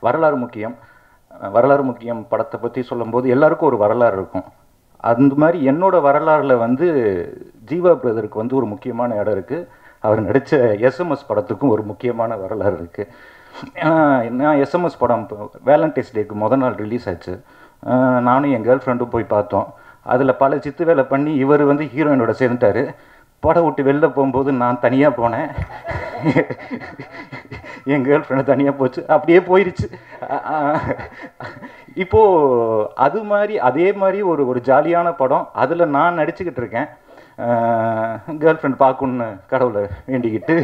வரலாறு முக்கியம் அஹ் வரலாறு முக்கியம் படத்தை பற்றி சொல்லும்போது எல்லாருக்கும் ஒரு வரலாறு இருக்கும் அந்த மாதிரி என்னோட வரலாறுல வந்து ஜீவா பிரதருக்கு வந்து ஒரு முக்கியமான இடம் இருக்குது அவர் நடித்த எஸ்எம்எஸ் படத்துக்கும் ஒரு முக்கியமான வரலாறு இருக்குது நான் எஸ்எம்எஸ் படம் வேலண்டைன்ஸ் டேக்கு முத நாள் ரிலீஸ் ஆச்சு அஹ் நானும் என் கேர்ள் ஃப்ரெண்டும் போய் பார்த்தோம் அதில் பல சித்து வேலை பண்ணி இவர் வந்து ஹீரோயினோட சேர்ந்துட்டாரு படம் விட்டு வெளில போகும்போது நான் தனியாக போனேன் என் கேர்ள் ஃப்ரெண்டு தனியாக போச்சு அப்படியே போயிடுச்சு அ- அ- இப்போது அது மாதிரி அதே மாதிரி ஒரு ஒரு ஜாலியான படம் அதில் நான் நடிச்சுக்கிட்டு இருக்கேன் கேர்ள் ஃப்ரெண்ட் பார்க்கணுன்னு கடவுளை வேண்டிக்கிட்டு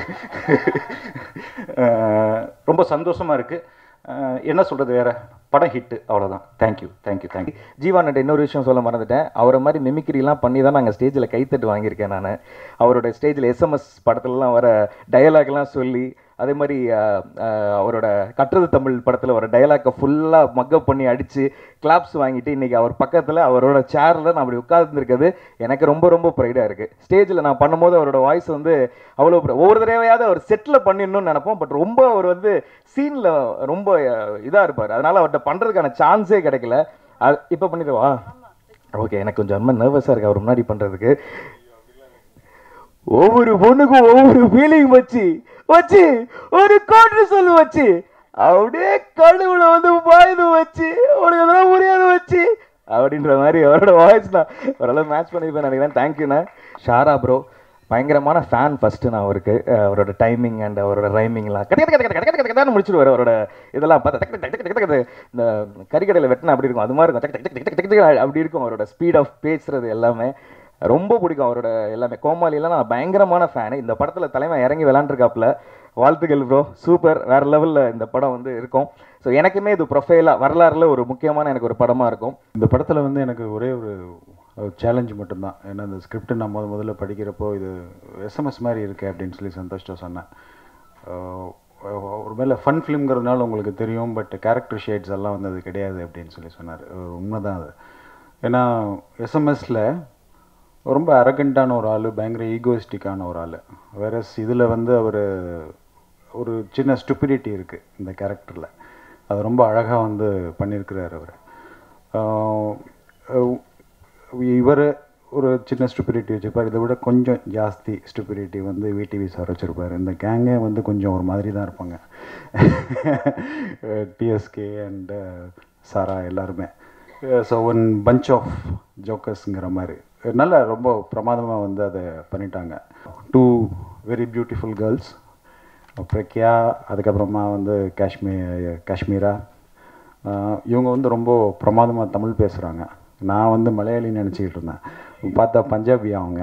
அஹ் ரொம்ப சந்தோஷமாக இருக்குது என்ன சொல்கிறது வேற படம் ஹிட்டு அவ்வளோதான் தேங்க்யூ தேங்க்யூ தேங்க்யூ ஜீவா நட்ட இன்னொரு விஷயம் சொல்ல மறந்துட்டேன் அவரை மாதிரி மிமிக்ரிலாம் பண்ணி தான் நாங்கள் ஸ்டேஜில் கைத்தட்டு வாங்கியிருக்கேன் நான் அவரோட ஸ்டேஜில் எஸ்எம்எஸ் படத்துலலாம் வர டயலாக்லாம் சொல்லி அதே மாதிரி அஹ், அஹ், அவரோட கட்டுறது தமிழ் படத்தில் வர டயலாக்கை ஃபுல்லாக மக்கப் பண்ணி அடித்து கிளாப்ஸ் வாங்கிட்டு இன்றைக்கி அவர் பக்கத்தில் அவரோட சேரில் நான் அப்படி உட்கார்ந்துருக்கிறது எனக்கு ரொம்ப ரொம்ப ப்ரைடாக இருக்குது ஸ்டேஜில் நான் பண்ணும்போது அவரோட வாய்ஸ் வந்து அவ்வளோ pri- ஒவ்வொரு தடவையாவது அவர் செட்டில் பண்ணிடணும்னு நினைப்போம் பட் ரொம்ப அவர் வந்து சீனில் ரொம்ப இதாக இருப்பார் அதனால் அவர்கிட்ட பண்ணுறதுக்கான சான்ஸே கிடைக்கல அது இப்போ பண்ணிடுவா ஓகே எனக்கு கொஞ்சம் ரொம்ப நர்வஸாக இருக்கு அவர் முன்னாடி பண்ணுறதுக்கு ஒவ்வொரு பொண்ணுக்கும் ஒவ்வொரு ஃபீலிங் வச்சு வச்சு ஒரு கோட்டு சொல்லு வச்சு அப்படியே கழுவுல வந்து பாயுது வச்சு உனக்கு அதெல்லாம் புரியாது வச்சு அப்படின்ற மாதிரி அவரோட வாய்ஸ் நான் ஓரளவு மேட்ச் பண்ணியிருப்பேன் நினைக்கிறேன் தேங்க்யூண்ணே ஷாரா ப்ரோ பயங்கரமான ஃபேன் ஃபஸ்ட்டு நான் அவருக்கு அஹ் அவரோட டைமிங் அண்ட் அவரோட ரைமிங்லாம் கட்ட கட்ட கட்ட கட்ட கட்ட கட்ட முடிச்சிடுவார் அவரோட இதெல்லாம் பார்த்தா டக்கு டக்கு டக்கு டக்கு இந்த கறிக்கடையில் வெட்டினா அப்படி இருக்கும் அது மாதிரி இருக்கும் டக்கு டக்கு டக்கு டக்கு டக்கு அப்படி இருக்கும் அவரோட ஸ்பீட் ஆஃப் பேசுறது எல்லாமே ரொம்ப பிடிக்கும் அவரோட எல்லாமே கோமாளிலாம் நான் பயங்கரமான ஃபேனு இந்த படத்தில் தலைமை இறங்கி விளாண்டுருக்காப்புல வாழ்த்துக்கள் ப்ரோ சூப்பர் வேற லெவலில் இந்த படம் வந்து இருக்கும் ஸோ எனக்குமே இது ப்ரொஃபைலாக வரலாறுல ஒரு முக்கியமான எனக்கு ஒரு படமாக இருக்கும் இந்த படத்தில் வந்து எனக்கு ஒரே ஒரு சேலஞ்ச் மட்டும்தான் ஏன்னா இந்த ஸ்கிரிப்ட் நான் முத முதல்ல படிக்கிறப்போ இது எஸ்எம்எஸ் மாதிரி இருக்கு அப்படின்னு சொல்லி சந்தோஷ்ட சொன்னேன் அஹ் ஒரு மேலே ஃபன் ஃபிலிம்ங்கிறதுனால உங்களுக்கு தெரியும் பட் கேரக்டர் ஷேட்ஸ் எல்லாம் வந்து அது கிடையாது அப்படின்னு சொல்லி சொன்னார் உண்மைதான் அது ஏன்னா எஸ்எம்எஸில் ரொம்ப அரகண்டான ஒரு ஆள் பயங்கர ஈகோயிஸ்டிக்கான ஒரு ஆள் வேற இதில் வந்து அவர் ஒரு சின்ன ஸ்டுபிடிட்டி இருக்குது இந்த கேரக்டரில் அது ரொம்ப அழகாக வந்து பண்ணியிருக்கிறார் அவர் இவர் ஒரு சின்ன ஸ்டுபிரிட்டி வச்சுருப்பார் இதை விட கொஞ்சம் ஜாஸ்தி ஸ்டுபிரிட்டி வந்து விடிவி சார் வச்சுருப்பார் இந்த கேங்கே வந்து கொஞ்சம் ஒரு மாதிரி தான் இருப்பாங்க டிஎஸ்கே அண்ட் சாரா எல்லாருமே ஸோ ஒன் பஞ்ச் ஆஃப் ஜோக்கர்ஸுங்கிற மாதிரி நல்ல ரொம்ப பிரமாதமாக வந்து அதை பண்ணிட்டாங்க two very beautiful girls Pragya அதுக்கப்புறமா வந்து காஷ்மீர் காஷ்மீரா ஆஹ் இவங்க வந்து ரொம்ப பிரமாதமாக தமிழ் பேசுகிறாங்க நான் வந்து மலையாளின்னு நினச்சிக்கிட்டு இருந்தேன் பார்த்தா பஞ்சாபி அவங்க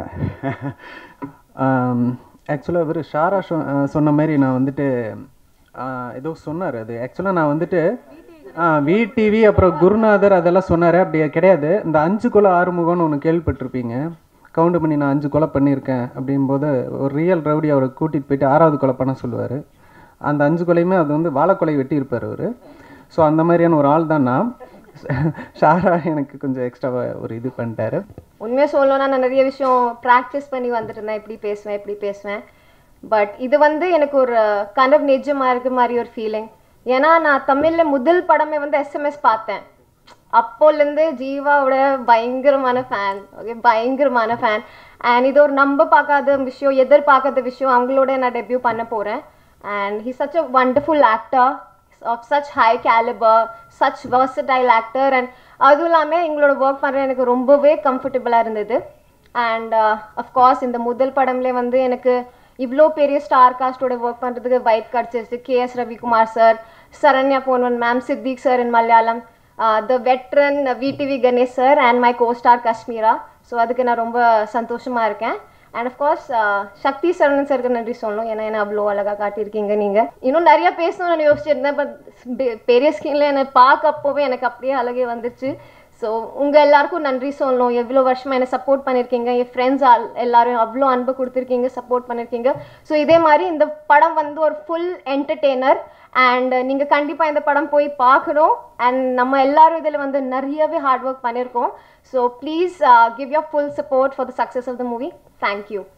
ஆக்சுவலாக இவர் ஷாரா சொ அஹ் சொன்ன மாதிரி நான் வந்துட்டு ஆஹ் ஏதோ சொன்னார் அது ஆக்சுவலாக நான் வந்துட்டு விடிவி அப்புறம் குருநாதர் அதெல்லாம் சொன்னார் அப்படி கிடையாது இந்த அஞ்சு கொலை ஆறுமுகம்னு ஒன்று கேள்விப்பட்டிருப்பீங்க கவுண்ட் பண்ணி நான் அஞ்சு கொலை பண்ணியிருக்கேன் அப்படிங்கும்போது ஒரு ரியல் ரவுடி அவரை கூட்டிகிட்டு போயிட்டு ஆறாவது கொலை பண்ண சொல்லுவார் அந்த அஞ்சு கொலையுமே அது வந்து வாழைக்கொலை வெட்டியிருப்பார் அவர் ஸோ அந்த மாதிரியான ஒரு ஆள் தான் நான் ஷாரா எனக்கு கொஞ்சம் எக்ஸ்ட்ராவாக ஒரு இது பண்ணிட்டாரு உண்மையாக சொல்லணும்னா நான் நிறைய விஷயம் ப்ராக்டிஸ் பண்ணி வந்துட்டு இருந்தேன் இப்படி பேசுவேன் இப்படி பேசுவேன் பட் இது வந்து எனக்கு ஒரு kind of நிஜமா இருக்க மாதிரி ஒரு ஃபீலிங் ஏன்னா நான் தமிழில் முதல் படமே வந்து எஸ்எம்எஸ் பார்த்தேன் அப்போலேருந்து ஜீவாவோட பயங்கரமான ஃபேன் ஓகே பயங்கரமான ஃபேன் அண்ட் இது ஒரு நம்ப பார்க்காத விஷயம் எதிர்பார்க்காத விஷயம் அவங்களோட நான் டெபியூ பண்ண போகிறேன் and he such a wonderful actor of such high calibre such versatile actor and அதுவும் இல்லாமல் எங்களோட ஒர்க் பண்ணுற எனக்கு ரொம்பவே கம்ஃபர்டபுளாக இருந்தது அண்ட் அஃப்கோர்ஸ் இந்த முதல் படம்லேயே வந்து எனக்கு இவ்வளோ பெரிய ஸ்டார் காஸ்டோட ஒர்க் பண்ணுறதுக்கு வைப் கிடச்சிருச்சு K S Ravikumar sir Saranya போன்வன் ma'am Siddique sir in Malayalam the veteran VTV Ganesh sir and my co star Kashmira so அதுக்கு நான் ரொம்ப சந்தோஷமாக இருக்கேன் அண்ட் அஃப்கோர்ஸ் சக்தி சரவணன் சாருக்கு நன்றி சொல்லணும் ஏன்னா என்ன அவ்வளோ அழகாக காட்டியிருக்கீங்க நீங்கள் இன்னும் நிறைய பேசணும்னு நான் யோசிச்சிருந்தேன் பட் பெரிய ஸ்கின்ல என்னை பார்க்க அப்போவே எனக்கு அப்படியே அழகே வந்துருச்சு ஸோ உங்கள் எல்லாருக்கும் நன்றி சொல்லணும் எவ்வளோ வருஷமாக என்னை சப்போர்ட் பண்ணியிருக்கீங்க என் ஃப்ரெண்ட்ஸ் எல்லாரும் அவ்வளோ அன்பு கொடுத்துருக்கீங்க சப்போர்ட் பண்ணியிருக்கீங்க ஸோ இதே மாதிரி இந்த படம் வந்து ஒரு ஃபுல் என்டர்டெய்னர் அண்ட் நீங்கள் கண்டிப்பாக இந்த படம் போய் பார்க்கணும் அண்ட் நம்ம எல்லாரும் இதில் வந்து நிறையவே ஹார்ட் ஒர்க் பண்ணியிருக்கோம் so please give your full support for the success of the movie thank you